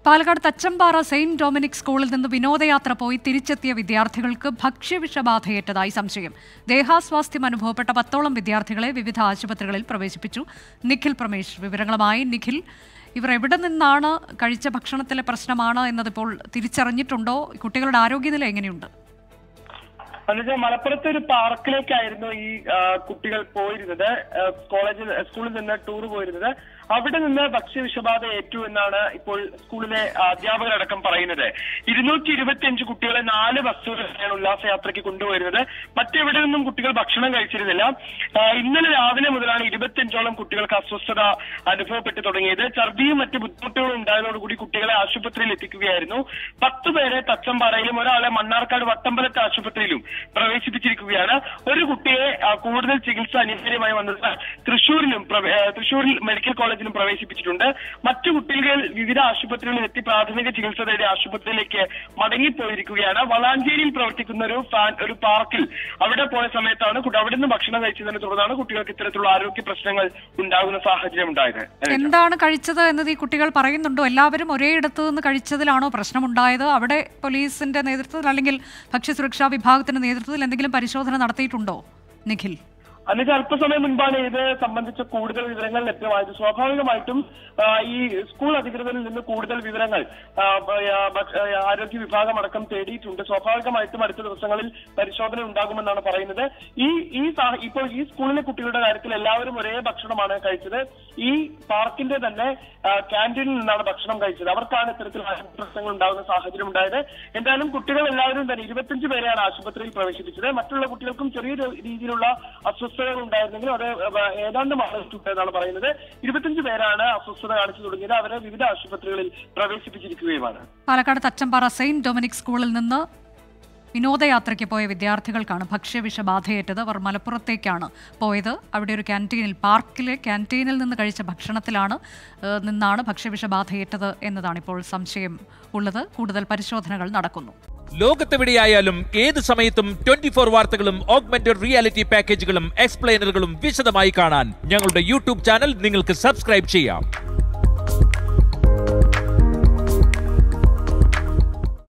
Palakkad Thachampara saint Dominic സ്കൂളിൽ നിന്ന് വിനോദയാത്ര പോയി തിരിച്ചെത്തിയ വിദ്യാർത്ഥികൾക്ക് ഭക്ഷ്യവിഷബാധയേറ്റതായി സംശയം ദേഹാസ്വാസ്ഥ്യം അനുഭവപ്പെട്ട പത്തോളം വിദ്യാർത്ഥികളെ വിവിധ ആശുപത്രികളിൽ പ്രവേശിപ്പിച്ചു നിഖിൽ പ്രമേഷ് വിവരങ്ങളുമായി നിഖിൽ ഇവർ എവിടെ നിന്നാണ് കഴിച്ച ഭക്ഷണത്തിലെ പ്രശ്നമാണ് എന്നതിപ്പോൾ തിരിച്ചറിഞ്ഞിട്ടുണ്ടോ കുട്ടികളുടെ ആരോഗ്യനില എങ്ങനെയുണ്ട് എന്നുവെച്ചാൽ മലപ്പുറത്തെ ഒരു പാർക്കിലേക്കായിരുന്നു ഈ ആ, കുട്ടികൾ പോയിരുന്നത് ആ, കോളേജിൽ സ്കൂളിൽ നിന്ന് ടൂർ പോയിരുന്നത് അവിടെ നിന്ന് ഭക്ഷ്യവിഷബാധ ഏറ്റു എന്നാണ് ഇപ്പോൾ സ്കൂളിലെ അധ്യാപകരടക്കം പറയുന്നത് ഇരുന്നൂറ്റി ഇരുപത്തിയഞ്ച് കുട്ടികളെ നാല് ബസ്സുകളിലാണ് ഉല്ലാസയാത്രയ്ക്ക് കൊണ്ടുവരുന്നത് മറ്റെവിടെ നിന്നും കുട്ടികൾ ഭക്ഷണം കഴിച്ചിരുന്നില്ല ആ, ഇന്നലെ രാവിലെ മുതലാണ് ഇരുപത്തിയഞ്ചോളം കുട്ടികൾക്ക് അസ്വസ്ഥത അനുഭവപ്പെട്ടു തുടങ്ങിയത് ഛർദിയും മറ്റ് ബുദ്ധിമുട്ടുകളും ഉണ്ടായതോടുകൂടി കുട്ടികളെ ആശുപത്രിയിൽ എത്തിക്കുകയായിരുന്നു പത്ത് പേരെ തച്ചമ്പാറയിലും ഒരാളെ മണ്ണാർക്കാട് വട്ടമ്പലത്തെ ആശുപത്രിയിലും പ്രവേശിപ്പിച്ചിരിക്കുകയാണ് ഒരു കുട്ടിയെ ആ, കൂടുതൽ ചികിത്സ അനിവാര്യമായി വന്നത് തൃശൂരിലും പ്രവേ- ആ, തൃശൂരിൽ മെഡിക്കൽ കോളേജിലും പ്രവേശിപ്പിച്ചിട്ടുണ്ട് മറ്റു കുട്ടികൾ വിവിധ ആശുപത്രികളിൽ എത്തി പ്രാഥമിക ചികിത്സ തേടി ആശുപത്രിയിലേക്ക് മടങ്ങിപ്പോയിരിക്കുകയാണ് വളാഞ്ചേരിയിൽ പ്രവർത്തിക്കുന്ന ഒരു ഫാൻ ഒരു പാർക്കിൽ അവിടെ പോയ സമയത്താണ് കുട്ടി അവിടെ നിന്ന് ഭക്ഷണം കഴിച്ചതിനെ തുടർന്നാണ് കുട്ടികൾക്ക് ഇത്തരത്തിലുള്ള ആരോഗ്യ പ്രശ്നങ്ങൾ ഉണ്ടാകുന്ന സാഹചര്യം ഉണ്ടായത് എന്താണ് കഴിച്ചത് എന്നത് ഈ കുട്ടികൾ പറയുന്നുണ്ടോ എല്ലാവരും ഒരേ ഇടത്തു നിന്ന് കഴിച്ചതിലാണോ പ്രശ്നമുണ്ടായത് അവിടെ പോലീസിന്റെ നേതൃത്വത്തിൽ അല്ലെങ്കിൽ ഭക്ഷ്യസുരക്ഷാ വിഭാഗത്തിന്റെ നേതൃത്വത്തിൽ എന്തെങ്കിലും പരിശോധന നടത്തിയിട്ടുണ്ടോ നിഖിൽ അന്നിട്ട് അല്പസമയം മുൻപാണ് ഇത് സംബന്ധിച്ച കൂടുതൽ വിവരങ്ങൾ ലഭ്യമായത് സ്വാഭാവികമായിട്ടും ആ, ഈ സ്കൂൾ അധികൃതരിൽ നിന്ന് കൂടുതൽ വിവരങ്ങൾ ആ, ബ- ആ, ഭക്ഷ- ആ, ആരോഗ്യ വിഭാഗം അടക്കം തേടിയിട്ടുണ്ട് സ്വാഭാവികമായിട്ടും അടുത്ത ദിവസങ്ങളിൽ പരിശോധന ഉണ്ടാകുമെന്നാണ് പറയുന്നത് ഈ ഈ സാ- ഇപ്പോൾ ഈ സ്കൂളിലെ കുട്ടികളുടെ കാര്യത്തിൽ എല്ലാവരും ഒരേ ഭക്ഷണമാണ് കഴിച്ചത് ഈ പാർക്കിന്റെ തന്നെ ആ, ക്യാൻറ്റീനിൽ നിന്നാണ് ഭക്ഷണം കഴിച്ചത് അവർക്കാണ് ഇത്തരത്തിൽ ആരോഗ്യ പ്രശ്നങ്ങൾ ഉണ്ടാകുന്ന സാഹചര്യം ഉണ്ടായത് എന്തായാലും കുട്ടികൾ എല്ലാവരും തന്നെ ഇരുപത്തിയഞ്ച് പേരെയാണ് ആശുപത്രിയിൽ പ്രവേശിപ്പിച്ചത് മറ്റുള്ള കുട്ടികൾക്കും ചെറിയ രീതിയിലുള്ള അസ്വസ്ഥതകൾ ഉണ്ടായിരുന്നെങ്കിലും അത് വ- ഏതാണ്ട് മാറിയിട്ടുണ്ട് എന്നാണ് പറയുന്നത് ഇരുപത്തിയഞ്ച് പേരാണ് അസ്വസ്ഥത കാണിച്ചു തുടങ്ങിയത് അവരെ വിവിധ ആശുപത്രികളിൽ പ്രവേശിപ്പിച്ചിരിക്കുകയുമാണ് പാലക്കാട് തച്ചമ്പാറ സെയിന്റ് ഡൊമിനിക് സ്കൂളിൽ നിന്ന് വിനോദയാത്രയ്ക്ക് പോയ വിദ്യാർത്ഥികൾക്കാണ് ഭക്ഷ്യവിഷബാധയേറ്റത് അവർ മലപ്പുറത്തേക്കാണ് പോയത് അവിടെ ഒരു ക്യാൻറ്റീനിൽ പാർക്കിലെ ക്യാൻറ്റീനിൽ നിന്ന് കഴിച്ച ഭക്ഷണത്തിലാണ് ഏഹ്, നിന്നാണ് ഭക്ഷ്യവിഷബാധയേറ്റത് എന്നതാണ് ഇപ്പോൾ സംശയം ഉള്ളത് കൂടുതൽ പരിശോധനകൾ നടക്കുന്നു ലോകത്തെവിടെയായാലും ഏത് സമയത്തും ട്വന്റി ഫോർ വാർത്തകളും ഓഗ്മെന്റഡ് റിയാലിറ്റി പാക്കേജുകളും എക്സ്പ്ലെയിനറുകളും വിശദമായി കാണാൻ ഞങ്ങളുടെ യൂട്യൂബ് ചാനൽ നിങ്ങൾക്ക് സബ്സ്ക്രൈബ് ചെയ്യാം